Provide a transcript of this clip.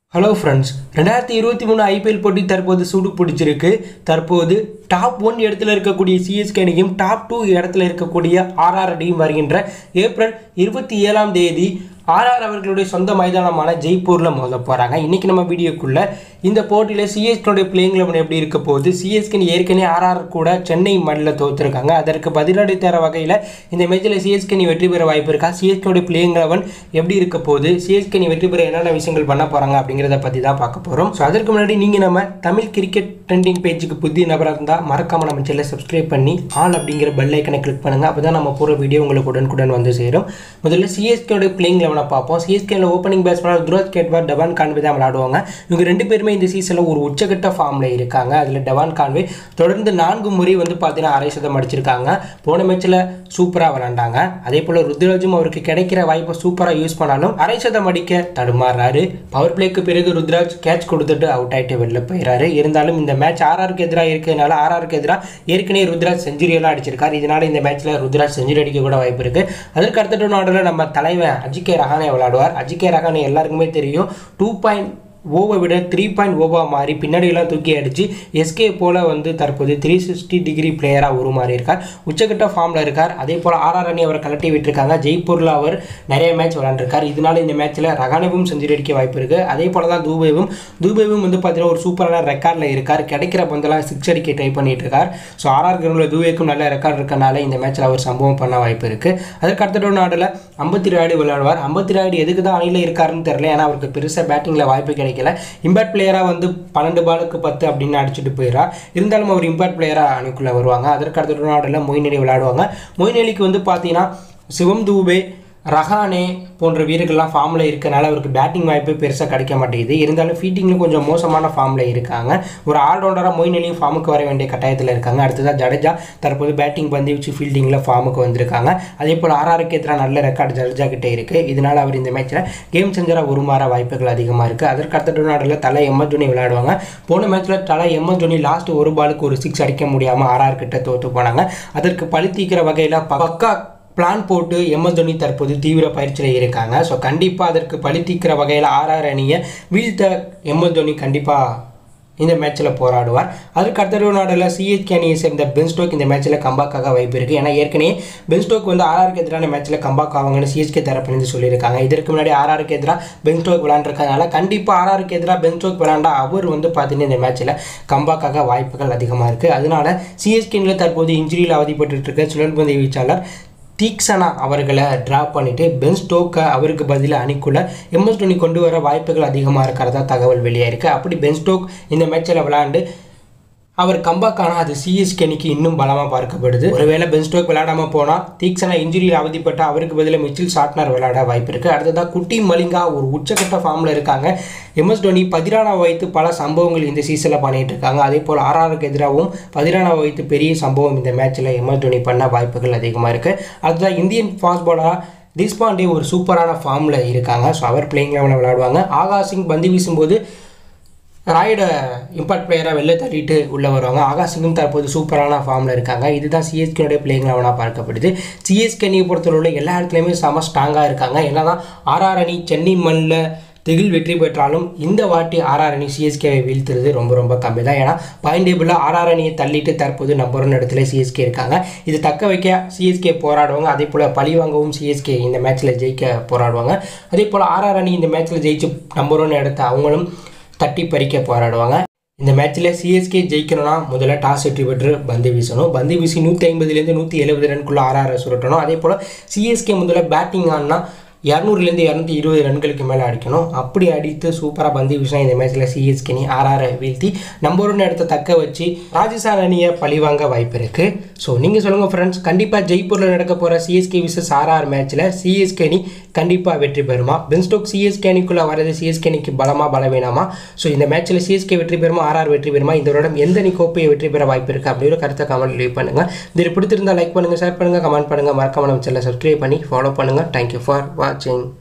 hello friends ரெண்டாயிரத்தி இருபத்தி மூணு ஐபிஎல் போட்டி தற்போது சூடு பிடிச்சிருக்கு தற்போது டாப் ஒன் இடத்துல இருக்கக்கூடிய சிஎஸ்கே அணியும் டாப் டூ இடத்துல இருக்கக்கூடிய ஆர்ஆர் அணியும் வருகின்ற ஏப்ரல் இருபத்தி ஏழாம் தேதி ஆர்ஆர் அவர்களுடைய சொந்த மைதானமான ஜெய்ப்பூரில் மோத போகிறாங்க இன்றைக்கி நம்ம வீடியோக்குள்ள இந்த போட்டியில் சிஎஸ்கேனுடைய பிளேயிங் லெவன் எப்படி இருக்க போகுது சிஎஸ்கே ஏற்கனவே ஆர்ஆர் கூட சென்னை மண்ணில் தோற்றுருக்காங்க அதற்கு பதிலடி தர வகையில் இந்த மேட்சில் சிஎஸ்கே நீ வெற்றி பெற வாய்ப்பு இருக்கா சிஎஸ்கேனுடைய பிளேயிங் லெவன் எப்படி இருக்க போகுது சிஎஸ்கே நீ வெற்றி பெற என்னென்ன விஷயங்கள் பண்ண போகிறாங்க அப்படிங்கிறத பற்றி தான் பார்க்க போகிறோம் ஸோ அதற்கு முன்னாடி நீங்கள் நம்ம தமிழ் கிரிக்கெட் ட்ரெண்டிங் பேஜுக்கு புதிய நபராக இருந்தால் மறக்காமல் நம்ம சேனலை சப்ஸ்கிரைப் பண்ணி ஆல் அப்படிங்கிற பெல் ஐக்கனை கிளிக் பண்ணுங்கள் அப்போ தான் நம்ம போகிற வீடியோ உங்களுக்கு உடனுக்குடன் வந்து சேரும் முதல்ல சிஎஸ்கேயோட பிளேயிங் லெவனை பார்ப்போம் சிஎஸ்கேல opening batsman Ruturaj Gaikwad Devon Conway தான் விளையாடுவாங்க இவங்க ரெண்டு பேருமே இந்த சீசனில் ஒரு உச்சகட்ட ஃபார்மில் இருக்காங்க அதில் டவான் கான்வே தொடர்ந்து நான்கு முறை வந்து பார்த்தீங்கன்னா அரை சதம் அடிச்சிருக்காங்க போன மேட்ச்சில் சூப்பராக விளாண்டாங்க அதே போல் ருத்ராஜும் அவருக்கு கிடைக்கிற வாய்ப்பை சூப்பராக யூஸ் பண்ணாலும் அரை சதம் அடிக்க தடுமாறுறாரு பவர் பிளேக்கு பிறகு ருத்ராஜ் கேட்ச் கொடுத்துட்டு அவுட் ஆகிட்டு வெளில போயிடுறாரு இருந்தாலும் இந்த மேட்ச் ஆர்ஆருக்கு எதிராக இருக்கிறதுனால ஆர்ஆருக்கு எதிராக ஏற்கனவே ருத்ராஜ் செஞ்சுரி எல்லாம் அடிச்சிருக்காரு இதனால இந்த மேட்ச்சில் ருத்ராஜ் செஞ்சுரி அடிக்க கூட வாய்ப்பு இருக்கு அதற்கு அடுத்த நாடில் நம்ம தலைவன் அஜிகே ரஹானே விளையாடுவார் அஜிகே ரஹானே எல்லாருக்குமே தெரியும் டூ பாயிண்ட் ஓவை விட த்ரீ பாயிண்ட் ஓவா மாறி பின்னாடியெல்லாம் தூக்கி அடித்து எஸ்கே போல் வந்து தற்போது த்ரீ சிக்ஸ்டி டிகிரி பிளேயராக உருமாறி இருக்கார் உச்சக்கட்ட ஃபார்மில் இருக்கார் அதே போல் ஆர்ஆர் அணி அவரை கலட்டி விட்டுருக்காங்க ஜெய்ப்பூரில் அவர் நிறைய மேட்ச் விளாண்டுருக்கார் இதனால இந்த மேட்ச்சில் ரகானவும் செஞ்சுரி அடிக்க வாய்ப்பு இருக்குது அதே போல் தான் தூபேவும் தூபேவும் வந்து பார்த்தீங்கன்னா ஒரு சூப்பரான ரெக்கார்டில் இருக்கார் கிடைக்கிற பந்தெல்லாம் சிக்ஸ் அடிக்க ட்ரை பண்ணிட்டு இருக்கார் ஸோ ஆர்ஆர் கிரௌண்டில் தூவேக்கும் நல்ல ரெக்கார்ட் இருக்கனால இந்த மேட்ச்சில் அவர் சம்பவம் பண்ண வாய்ப்பு இருக்குது அதற்கு அடுத்த நாடில் ஐம்பத்தி ராய்டு விளையாடுவார் ஐம்பத்தி ராய்டு எதுக்கு தான் அணியில் இருக்காருன்னு தெரியல ஏன்னா அவருக்கு பெருசாக பேட்டிங்கில் வாய்ப்பு கிடைக்கல இம்பேக்ட் பிளேயராக வந்து பன்னெண்டு பாலுக்கு பத்து அப்படின்னு அடிச்சுட்டு போயிடறா இருந்தாலும் அவர் இம்பேக்ட் பிளேயராக அணிக்குள்ளே வருவாங்க அதற்கு அடுத்த நாடில் மொயின் அலி விளையாடுவாங்க மொயின் அலிக்கு வந்து பார்த்தீங்கன்னா சிவம் தூபே ரஹானே போன்ற வீரர்கள்லாம் ஃபார்மில் இருக்கனால அவருக்கு பேட்டிங் வாய்ப்பு பெருசாக கிடைக்க மாட்டேங்குது இருந்தாலும் ஃபீட்டிங்கில் கொஞ்சம் மோசமான ஃபார்மில் இருக்காங்க ஒரு ஆல்ரவுண்டராக மொயின் அலியும் ஃபார்முக்கு வர வேண்டிய கட்டாயத்தில் இருக்காங்க அடுத்ததாக ஜடேஜா தற்போது பேட்டிங் பந்து வச்சு ஃபீல்டிங்கில் ஃபார்முக்கு வந்திருக்காங்க அதே போல் ஆர்ஆருக்கு எதிராக நல்ல ரெக்கார்டு ஜடேஜா கிட்டே இருக்குது இதனால் அவர் இந்த மேட்ச்சில் கேம் செஞ்சராக உருமாற வாய்ப்புகள் அதிகமாக இருக்குது அதற்கு அடுத்த நாடில் தலை எம்எஸ் தோனி விளையாடுவாங்க போன மேட்ச்சில் தலை எம்எஸ் தோனி லாஸ்ட் ஒரு பாலுக்கு ஒரு சிக்ஸ் அடிக்க முடியாமல் ஆர்ஆர் கிட்ட தோற்று போனாங்க அதற்கு பழி தீக்கிற வகையில் பக்கா பிளான் போட்டு எம்எஸ் தோனி தற்போது தீவிர பயிற்சியில் இருக்காங்க ஸோ கண்டிப்பாக அதற்கு பழி தீக்கிற வகையில் ஆர்ஆர் அணியை வீழ்த்த எம்எஸ் தோனி கண்டிப்பாக இந்த மேட்ச்சில் போராடுவார் அதற்கு அடுத்த நாடில் சிஎஸ்கே அணியை சேர்ந்த பென் ஸ்டோக் இந்த மேட்ச்சில் கம்பாக்காக வாய்ப்பு இருக்குது ஏன்னா ஏற்கனவே பென் ஸ்டோக் வந்து ஆர்ஆருக்கு எதிரான மேட்ச்சில் கம்பாக் ஆவாங்கன்னு சிஎஸ்கே தரப்பிலிருந்து சொல்லியிருக்காங்க இதற்கு முன்னாடி ஆர்ஆருக்கு எதிராக பென் ஸ்டோக் விளாண்டுருக்கனால கண்டிப்பாக ஆர்ஆருக்கு எதிராக பென் ஸ்டோக் விளாண்டா அவர் வந்து பார்த்தீங்கன்னா இந்த மேட்ச்சில் கம்பாக்காக வாய்ப்புகள் அதிகமாக இருக்குது அதனால சிஎஸ்கேனில் தற்போது இன்ஜுரியில் அவதிப்பட்டு இருக்க சுழற்பந்து வீச்சாளர் தீக்ஷனா அவர்களை ட்ரா பண்ணிவிட்டு பென் ஸ்டோக்கை அவருக்கு பதிலாக அணிக்குள்ள எம்எஸ் டோனி கொண்டு வர வாய்ப்புகள் அதிகமாக இருக்கிறதா தகவல் வெளியாயிருக்கு அப்படி பென் ஸ்டோக் இந்த மேட்ச்சில் விளையாண்டு அவர் கம்பேக் ஆனால் அது சிஎஸ்கே அணிக்கு இன்னும் பலமாக பார்க்கப்படுது ஒருவேளை பென் ஸ்டோக் விளையாடாமல் போனால் தீக்ஷனா இன்ஜுரியில் அவதிப்பட்ட அவருக்கு பதிலாக மிச்சில் ஷார்ட்னர் விளையாட வாய்ப்பு இருக்குது அடுத்ததாக குட்டி மலிங்கா ஒரு உச்சக்கட்ட ஃபார்மில் இருக்காங்க எம்எஸ் தோனி பதிரானா வைத்து பல சம்பவங்கள் இந்த சீசனில் பண்ணிட்டு இருக்காங்க அதே போல் ஆர்ஆருக்கு எதிராகவும் பதிரானா வைத்து பெரிய சம்பவம் இந்த மேட்ச்சில் எம்எஸ் தோனி பண்ண வாய்ப்புகள் அதிகமாக இருக்குது அடுத்ததாக இந்தியன் ஃபாஸ்ட் பாலராக தேஷ்பாண்டே ஒரு சூப்பரான ஃபார்மில் இருக்காங்க ஸோ அவர் பிளேயிங் லெவலில் விளையாடுவாங்க ஆகாஷ் சிங் பந்து வீசும்போது ராயோட இம்பாக்ட் பிளேயராக வெளில தள்ளிட்டு உள்ளே வருவாங்க ஆகாஷ் சிங்கும் தற்போது சூப்பரான ஃபார்மில் இருக்காங்க இதுதான் சிஎஸ்கேனுடைய பிளேயிங் லெவனாக பார்க்கப்படுது சிஎஸ்கே அணியை பொறுத்தவரை எல்லா இடத்துலையுமே செம ஸ்ட்ராங்காக இருக்காங்க என்ன தான் ஆர்ஆர் அணி சென்னை மண்ணில் திகில் வெற்றி பெற்றாலும் இந்த வாட்டி ஆர்ஆர் அணி சிஎஸ்கேவை வீழ்த்துறது ரொம்ப ரொம்ப கம்மி தான் ஏன்னா பாயிண்ட் டேபிளில் ஆர்ஆர் அணியை தள்ளிட்டு தற்போது நம்பர் ஒன் இடத்துல சிஎஸ்கே இருக்காங்க இது தக்க வைக்க சிஎஸ்கே போராடுவாங்க அதே போல் பழி வாங்கவும் சிஎஸ்கே இந்த மேட்ச்சில் ஜெயிக்க போராடுவாங்க அதே போல் ஆர்ஆர் அணி இந்த மேட்ச்சில் ஜெயிச்சு நம்பர் ஒன் இடத்த அவங்களும் தட்டி பறிக்க போராடுவாங்க இந்த மேட்ச்சில் சிஎஸ்கே ஜெயிக்கணும்னா முதல்ல டாஸ் வெற்றி பெற்று பந்து வீசணும் பந்து வீசி நூற்றி ஐம்பதுலேருந்து நூற்றி எழுபது ரன்குள்ளே ஆர்ஆர் சுரட்டணும் அதே போல் சிஎஸ்கே முதல்ல பேட்டிங் ஆடினா இரநூறுலேருந்து இரநூத்தி இருபது ரன்களுக்கு மேலே அடிக்கணும் அப்படி அடித்து சூப்பராக பந்து வீசினா இந்த மேட்ச்சில் சிஎஸ்கே அணி ஆர்ஆரை வீழ்த்தி நம்பர் ஒன்று இடத்த தக்க வச்சு ராஜஸ்தான் அணியை பழிவாங்க வாய்ப்பு இருக்குது ஸோ நீங்கள் சொல்லுங்கள் ஃப்ரெண்ட்ஸ் கண்டிப்பாக ஜெய்ப்பூரில் நடக்க போகிற சிஎஸ்கே விசஸ் ஆர்ஆர் மேட்ச்சில் சிஎஸ்கே அணி கண்டிப்பாக வெற்றி பெறுமா பென்ஸ்டோக் சிஎஸ்கே அணிக்குள்ளே வரது சிஎஸ்கே அணிக்கு பலமாக பலவீனமா ஸோ இந்த மேட்ச்சில் சிஎஸ்கே வெற்றி பெறுமா ஆர்ஆர் வெற்றி பெறுமா இந்த வருடம் எந்த அணி கோப்பையை வெற்றி பெற வாய்ப்பு இருக்குது அப்படிங்கிற கருத்தை கமெண்ட் லீவ் பண்ணுங்கள் இது பிடித்திருந்தால் லைக் பண்ணுங்கள் ஷேர் பண்ணுங்கள் கமெண்ட் பண்ணுங்கள் மறக்காம நம்ம சேனலை சப்ஸ்கிரைப் பண்ணி ஃபாலோ பண்ணுங்கள் தேங்க்யூ ஃபார் வாட்சிங்